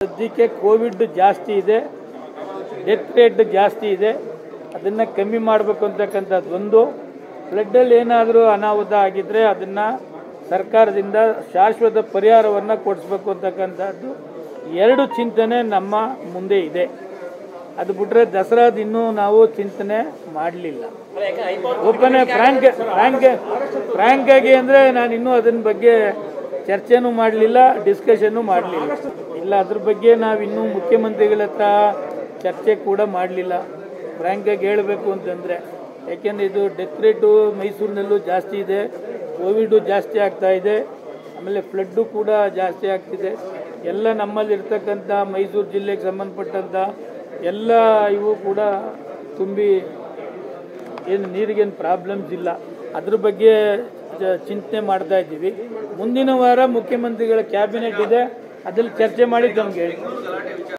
ಸದ್ಯಕ್ಕೆ ಕೋವಿಡ್ ಜಾಸ್ತಿ ಇದೆ ಡೆತ್ ರೇಟ್ ಜಾಸ್ತಿ ಇದೆ ಅದನ್ನು ಕಮ್ಮಿ ಮಾಡಬೇಕು ಅಂತಕ್ಕಂಥದ್ದು ಒಂದು ಫ್ಲಡ್ಡಲ್ಲಿ ಏನಾದರೂ ಅನಾಹುತ ಆಗಿದ್ದರೆ ಅದನ್ನು ಸರ್ಕಾರದಿಂದ ಶಾಶ್ವತ ಪರಿಹಾರವನ್ನು ಕೊಡಿಸ್ಬೇಕು ಅಂತಕ್ಕಂಥದ್ದು ಎರಡು ಚಿಂತನೆ ನಮ್ಮ ಮುಂದೆ ಇದೆ ಅದು ಬಿಟ್ಟರೆ ದಸರಾದ ಇನ್ನೂ ನಾವು ಚಿಂತನೆ ಮಾಡಲಿಲ್ಲ ಓಪನ್ ಫ್ರಾಂಕ್ ಫ್ರಾಂಕ್ ಫ್ರಾಂಕ್ ಆಗಿ ಅಂದರೆ ನಾನು ಇನ್ನೂ ಅದನ್ನ ಬಗ್ಗೆ ಚರ್ಚೆನೂ ಮಾಡಲಿಲ್ಲ ಡಿಸ್ಕಷನ್ನು ಮಾಡಲಿಲ್ಲ ಇಲ್ಲ ಅದ್ರ ಬಗ್ಗೆ ನಾವು ಇನ್ನೂ ಮುಖ್ಯಮಂತ್ರಿಗಳ ಹತ್ರ ಚರ್ಚೆ ಕೂಡ ಮಾಡಲಿಲ್ಲ ಫ್ರಾಂಕ್ ಆಗಿ ಹೇಳಬೇಕು ಅಂತಂದರೆ ಯಾಕೆಂದರೆ ಇದು ಡೆತ್ ರೇಟು ಮೈಸೂರಿನಲ್ಲೂ ಜಾಸ್ತಿ ಇದೆ ಕೋವಿಡು ಜಾಸ್ತಿ ಆಗ್ತಾ ಇದೆ ಆಮೇಲೆ ಫ್ಲಡ್ಡು ಕೂಡ ಜಾಸ್ತಿ ಆಗ್ತಿದೆ ಎಲ್ಲ ನಮ್ಮಲ್ಲಿರ್ತಕ್ಕಂಥ ಮೈಸೂರು ಜಿಲ್ಲೆಗೆ ಸಂಬಂಧಪಟ್ಟಂಥ ಎಲ್ಲ ಇವು ಕೂಡ ತುಂಬಿ ಏನು ನೀರಿಗೇನು ಪ್ರಾಬ್ಲಮ್ಸ್ ಇಲ್ಲ ಅದ್ರ ಬಗ್ಗೆ ಚ- ಚಿಂತನೆ ಮಾಡ್ತಾ ಇದ್ದೀವಿ ಮುಂದಿನ ವಾರ ಮುಖ್ಯಮಂತ್ರಿಗಳ ಕ್ಯಾಬಿನೆಟ್ ಇದೆ ಅದ್ರಲ್ಲಿ ಚರ್ಚೆ ಮಾಡಿ ತಮ್ಗೆ ಹೇಳಿ